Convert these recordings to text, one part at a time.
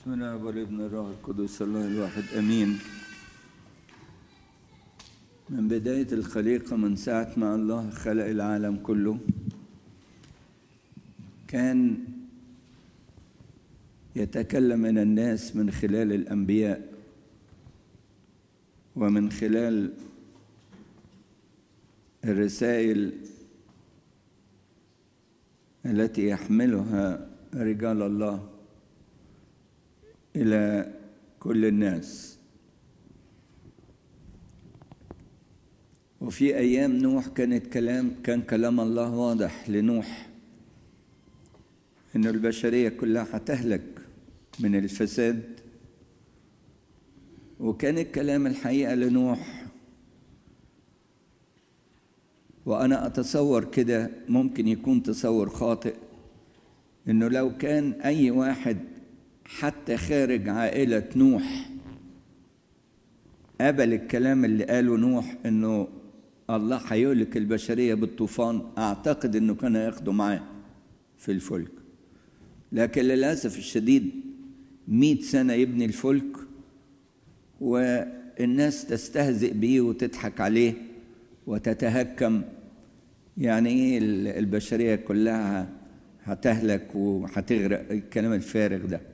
بسم الله والابن الروح القدس الله الواحد امين من بداية الخليقة من ساعة ما الله خلق العالم كله كان يتكلم من الناس من خلال الأنبياء ومن خلال الرسائل التي يحملها رجال الله إلى كل الناس وفي أيام نوح كانت كلام كان كلام الله واضح لنوح إن البشرية كلها هتهلك من الفساد وكان الكلام الحقيقة لنوح وأنا أتصور كده ممكن يكون تصور خاطئ إنه لو كان أي واحد حتى خارج عائلة نوح قبل الكلام اللي قاله نوح إنه الله هيهلك البشرية بالطوفان أعتقد إنه كان ياخده معاه في الفلك لكن للأسف الشديد مئة سنة يبني الفلك والناس تستهزئ بيه وتضحك عليه وتتهكم يعني ايه البشرية كلها هتهلك وهتغرق الكلام الفارغ ده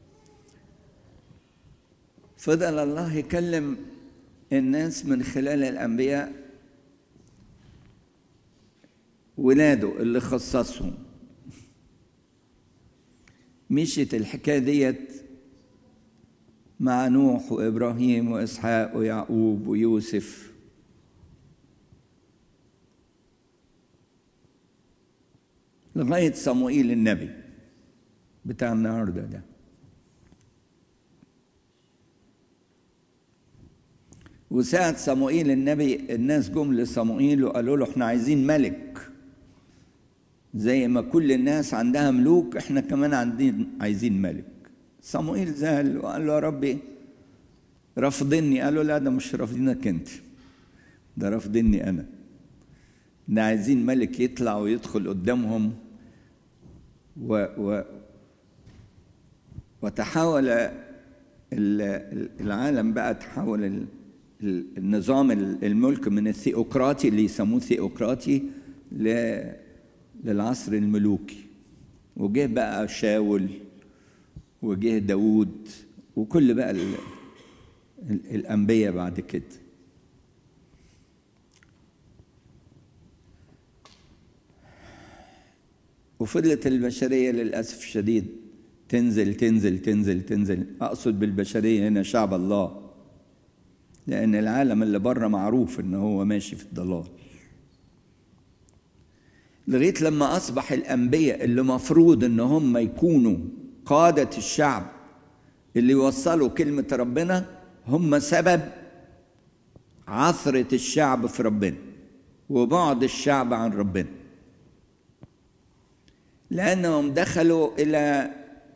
فضل الله يكلم الناس من خلال الأنبياء ولاده اللي خصصهم مشيت الحكاية ديت مع نوح وإبراهيم وإسحاق ويعقوب ويوسف لغاية صموئيل النبي بتاع النهاردة ده وساعة صموئيل النبي الناس جم لصموئيل وقالوا له احنا عايزين ملك زي ما كل الناس عندها ملوك احنا كمان عندين عايزين ملك صموئيل زعل وقال له يا ربي رافضني قال له لا ده مش رافضينك انت ده رافضني انا ده عايزين ملك يطلع ويدخل قدامهم و, و وتحول العالم بقى تحول النظام الملك من الثيوقراطي اللي يسموه ثيوقراطي للعصر الملوكي وجه بقى شاول وجه داوود وكل بقى الأنبياء بعد كده وفضلت البشرية للأسف الشديد تنزل تنزل تنزل تنزل أقصد بالبشرية هنا شعب الله لأن العالم اللي بره معروف إن هو ماشي في الضلال لغاية لما أصبح الأنبياء اللي مفروض إن هم يكونوا قادة الشعب اللي يوصلوا كلمة ربنا هم سبب عثرة الشعب في ربنا وبعد الشعب عن ربنا لأنهم دخلوا إلى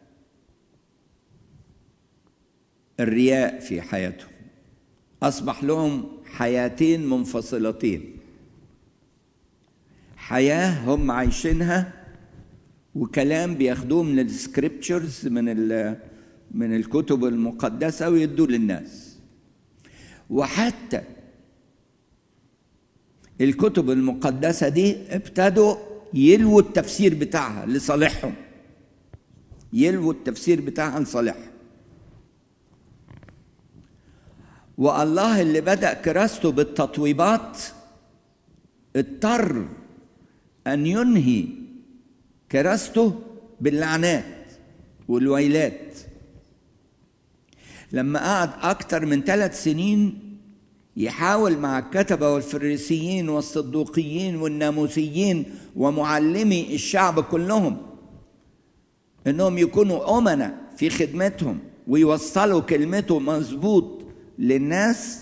الرياء في حياتهم أصبح لهم حياتين منفصلتين حياة هم عايشينها وكلام بياخدوه من السكريبتشرز من من الكتب المقدسة ويدوه للناس وحتى الكتب المقدسة دي ابتدوا يلووا التفسير بتاعها لصالحهم يلووا التفسير بتاعها لصالحهم والله اللي بدأ كراسته بالتطويبات اضطر أن ينهي كراسته باللعنات والويلات لما قعد أكتر من ثلاث سنين يحاول مع الكتبة والفريسيين والصدوقيين والناموسيين ومعلمي الشعب كلهم انهم يكونوا امنا في خدمتهم ويوصلوا كلمته مظبوط للناس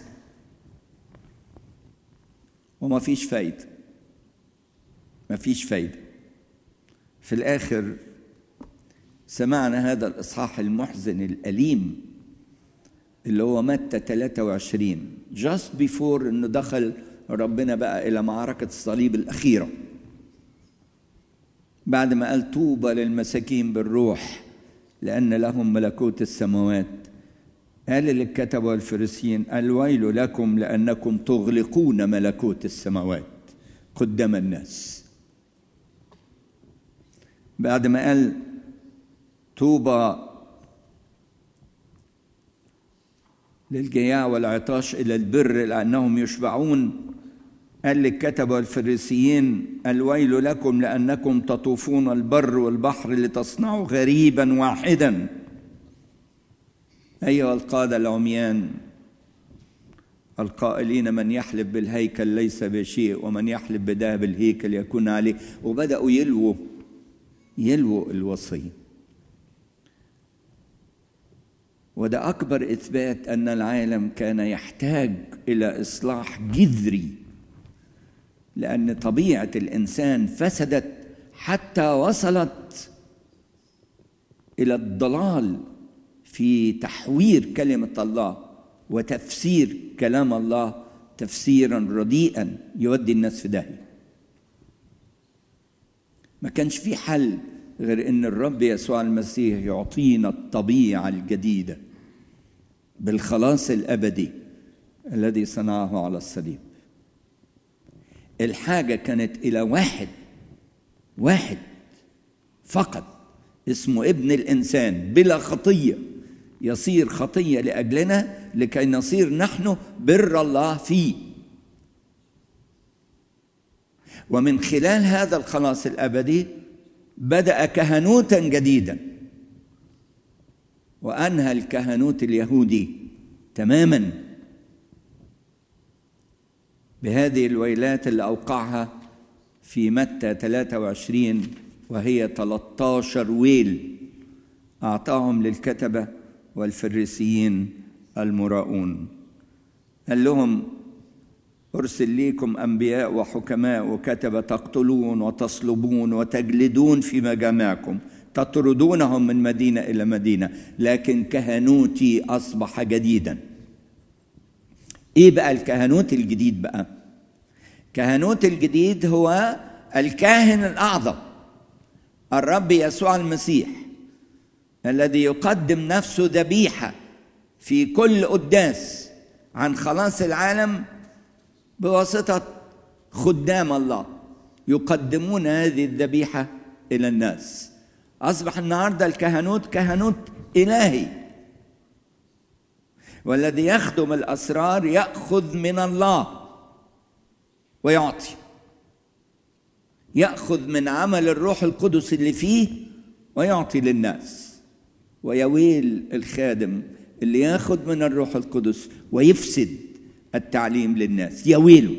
وما فيش فايدة ما فيش فايدة في الآخر سمعنا هذا الإصحاح المحزن الأليم اللي هو متى 23 just before انه دخل ربنا بقى الى معركة الصليب الأخيرة بعد ما قال طوبى للمساكين بالروح لأن لهم ملكوت السماوات قال للكتبة والفريسيين الويل لكم لأنكم تغلقون ملكوت السماوات قدام الناس بعد ما قال طوبى للجياع والعطاش إلى البر لأنهم يشبعون قال للكتبة والفريسيين الويل لكم لأنكم تطوفون البر والبحر لتصنعوا غريبا واحدا أيها القادة العميان القائلين من يحلف بالهيكل ليس بشيء ومن يحلف بذهب الهيكل يكون عليه وبدأوا يلووا يلووا الوصية وده أكبر إثبات أن العالم كان يحتاج إلى إصلاح جذري لأن طبيعة الإنسان فسدت حتى وصلت إلى الضلال في تحوير كلمة الله وتفسير كلام الله تفسيرا رديئا يودي الناس في داهية ما كانش في حل غير ان الرب يسوع المسيح يعطينا الطبيعة الجديدة بالخلاص الأبدي الذي صنعه على الصليب الحاجة كانت إلى واحد واحد فقط اسمه ابن الإنسان بلا خطية يصير خطية لأجلنا لكي نصير نحن بر الله فيه ومن خلال هذا الخلاص الأبدي بدأ كهنوتا جديدا وأنهى الكهنوت اليهودي تماما بهذه الويلات اللي أوقعها في متى 23 وهي 13 ويل أعطاهم للكتبة والفريسيين المراؤون قال لهم أرسل ليكم أنبياء وحكماء وكتبة تقتلون وتصلبون وتجلدون في مجامعكم تطردونهم من مدينة إلى مدينة لكن كهنوتي أصبح جديدا إيه بقى الكهنوت الجديد بقى كهنوت الجديد هو الكاهن الأعظم الرب يسوع المسيح الذي يقدم نفسه ذبيحة في كل قداس عن خلاص العالم بواسطة خدام الله يقدمون هذه الذبيحة إلى الناس أصبح النهاردة الكهنوت كهنوت إلهي والذي يخدم الأسرار يأخذ من الله ويعطي يأخذ من عمل الروح القدس اللي فيه ويعطي للناس ويويل الخادم اللي ياخذ من الروح القدس ويفسد التعليم للناس يا ويله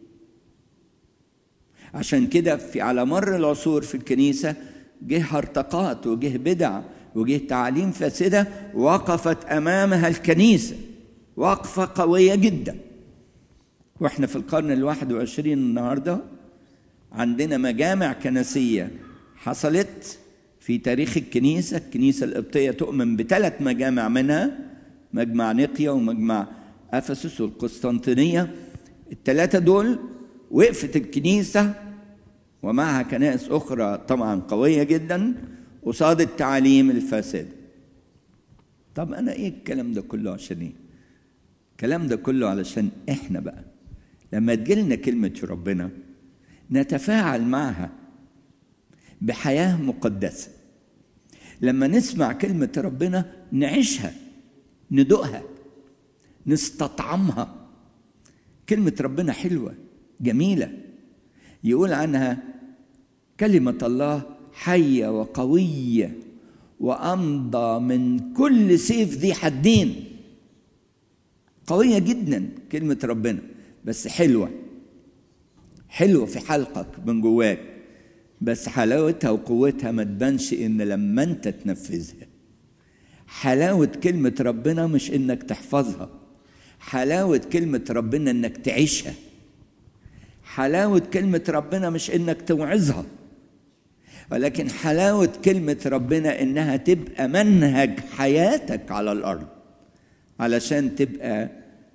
عشان كده في على مر العصور في الكنيسة جه هرطقات وجه بدع وجه تعليم فاسدة وقفت أمامها الكنيسة وقفة قوية جدا واحنا في القرن الواحد وعشرين النهاردة عندنا مجامع كنسية حصلت في تاريخ الكنيسة الكنيسة القبطية تؤمن بثلاث مجامع منها مجمع نقيا ومجمع افسس والقسطنطينيه الثلاثه دول وقفت الكنيسه ومعها كنائس اخرى طبعا قويه جدا قصاد التعاليم الفاسده طب انا ايه الكلام ده كله عشان ايه الكلام ده كله علشان احنا بقى لما تجيلنا كلمه ربنا نتفاعل معها بحياه مقدسه لما نسمع كلمه ربنا نعيشها ندوقها نستطعمها كلمة ربنا حلوة جميلة يقول عنها كلمة الله حية وقوية وأمضى من كل سيف ذي حدين قوية جدا كلمة ربنا بس حلوة حلوة في حلقك من جواك بس حلاوتها وقوتها ما تبانش إن لما أنت تنفذها حلاوة كلمة ربنا مش إنك تحفظها حلاوة كلمة ربنا إنك تعيشها حلاوة كلمة ربنا مش إنك توعظها ولكن حلاوة كلمة ربنا إنها تبقى منهج حياتك على الأرض علشان تبقى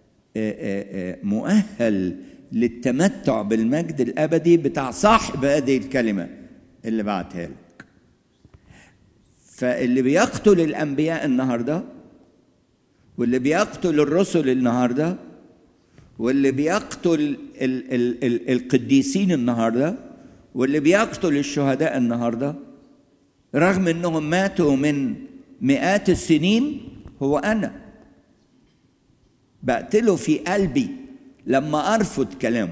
مؤهل للتمتع بالمجد الأبدي بتاع صاحب هذه الكلمة اللي بعتها لك فاللي بيقتل الانبياء النهارده واللي بيقتل الرسل النهارده واللي بيقتل ال ال ال القديسين النهارده واللي بيقتل الشهداء النهارده رغم انهم ماتوا من مئات السنين هو انا بقتله في قلبي لما ارفض كلامه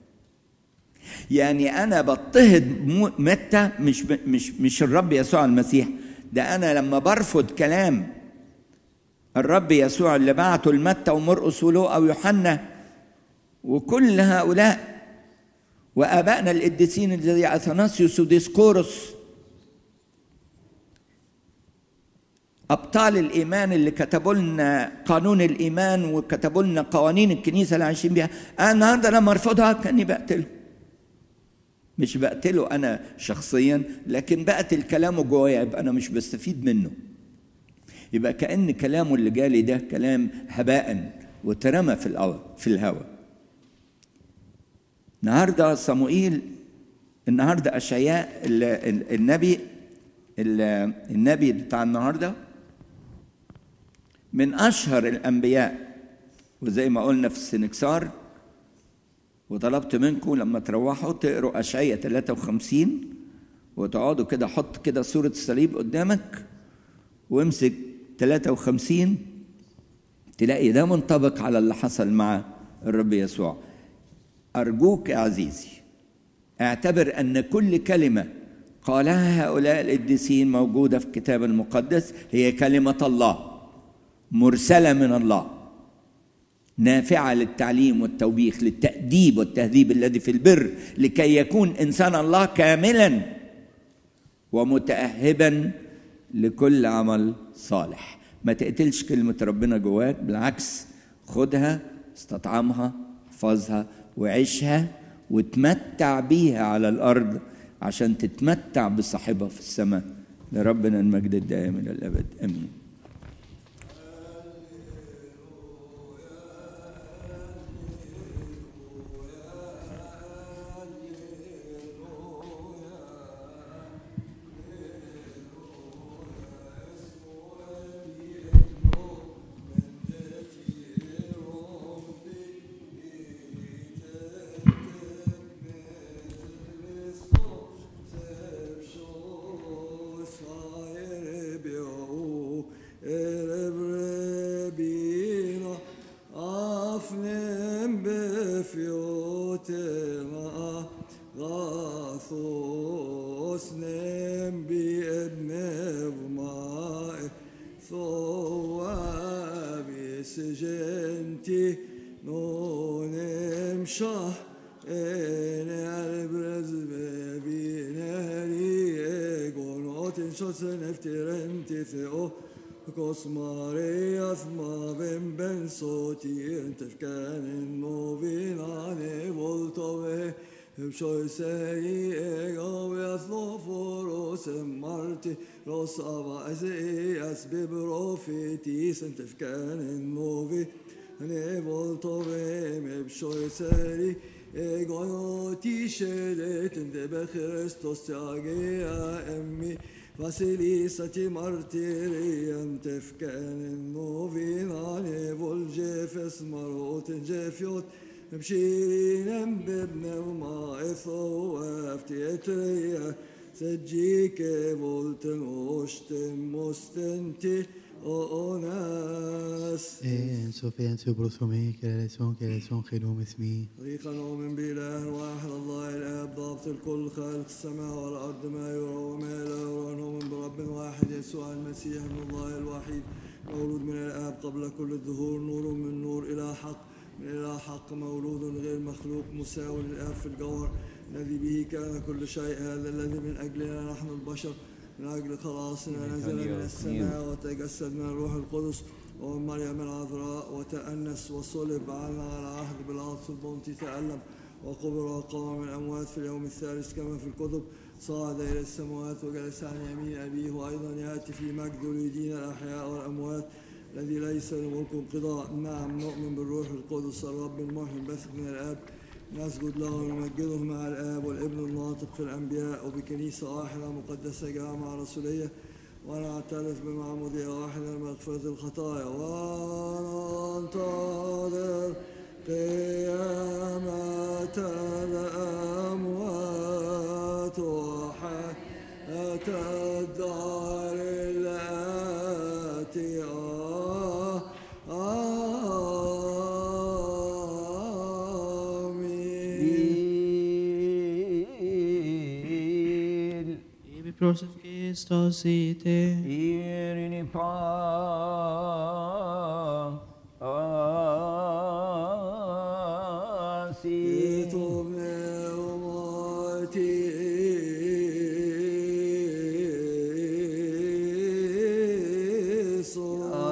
يعني انا بضطهد متى مش مش مش الرب يسوع المسيح ده انا لما برفض كلام الرب يسوع اللي بعته لمتى ومرقس ولوقا ويوحنا وكل هؤلاء وابائنا القديسين زي اثناسيوس وديسكورس ابطال الايمان اللي كتبوا لنا قانون الايمان وكتبوا لنا قوانين الكنيسه اللي عايشين بيها انا النهارده لما ارفضها كاني بقتله مش بقتله انا شخصيا لكن بقتل كلامه جوايا يبقى انا مش بستفيد منه يبقى كان كلامه اللي جالي ده كلام هباء وترمى في الأرض في الهواء النهارده صموئيل النهارده اشعياء النبي النبي بتاع النهارده من اشهر الانبياء وزي ما قلنا في السنكسار وطلبت منكم لما تروحوا تقروا اشعياء 53 وتقعدوا كده حط كده صوره الصليب قدامك وامسك 53 تلاقي ده منطبق على اللي حصل مع الرب يسوع أرجوك يا عزيزي اعتبر أن كل كلمة قالها هؤلاء القديسين موجودة في الكتاب المقدس هي كلمة الله مرسلة من الله نافعة للتعليم والتوبيخ للتأديب والتهذيب الذي في البر لكي يكون إنسان الله كاملا ومتأهبا لكل عمل صالح ما تقتلش كلمة ربنا جواك بالعكس خدها استطعمها احفظها وعيشها وتمتع بيها على الأرض عشان تتمتع بصاحبها في السماء لربنا المجد الدائم إلى الأبد آمين Kos Marias ma ben ben sotir tefkanen novinane voltove Hübşoy seyi ega ve aslo foros marti Ros ava eze asbib profeti sen tefkanen novi Ne voltove mebşoy seri ego ti şeletin de be Christos tiage emmi Vasilisati martiriam tefkanen novinane volgefes marotin gefjot مشيرين بابن وما افتي اتريا سجيك volten osten mostenti أوناس En Sofía en su prosumí, que la son, que la son, خلوم اسمي طريقا نؤمن بإله واحد الله الآب ضابط الكل خالق السماء والأرض ما يرى وما لا يرى نؤمن برب واحد يسوع المسيح من الله الوحيد مولود من الآب قبل كل الظهور نور من نور إلى حق من إلى حق مولود غير مخلوق مساو للآب في الجوهر الذي به كان كل شيء هذا الذي من أجلنا نحن البشر من أجل خلاصنا نزل من السماء وتجسد من الروح القدس ومن مريم العذراء وتأنس وصلب عنا على عهد بالعطف البنطي تألم وقبر وقام من الأموات في اليوم الثالث كما في الكتب صعد إلى السماوات وجلس عن يمين أبيه وأيضا يأتي في مجد ليدين الأحياء والأموات الذي ليس لملك انقضاء نعم نؤمن بالروح القدس الرب المحيي البثق من الآب نسجد له ونمجده مع الآب والابن الناطق في الأنبياء وبكنيسة واحدة مقدسة جامعة رسولية ونعترف بمعمودية واحدة لمغفرة الخطايا وننتظر قيامة الأموات وحياة الدار الآتية آمين Ibi prosef Christos ite. Irini pa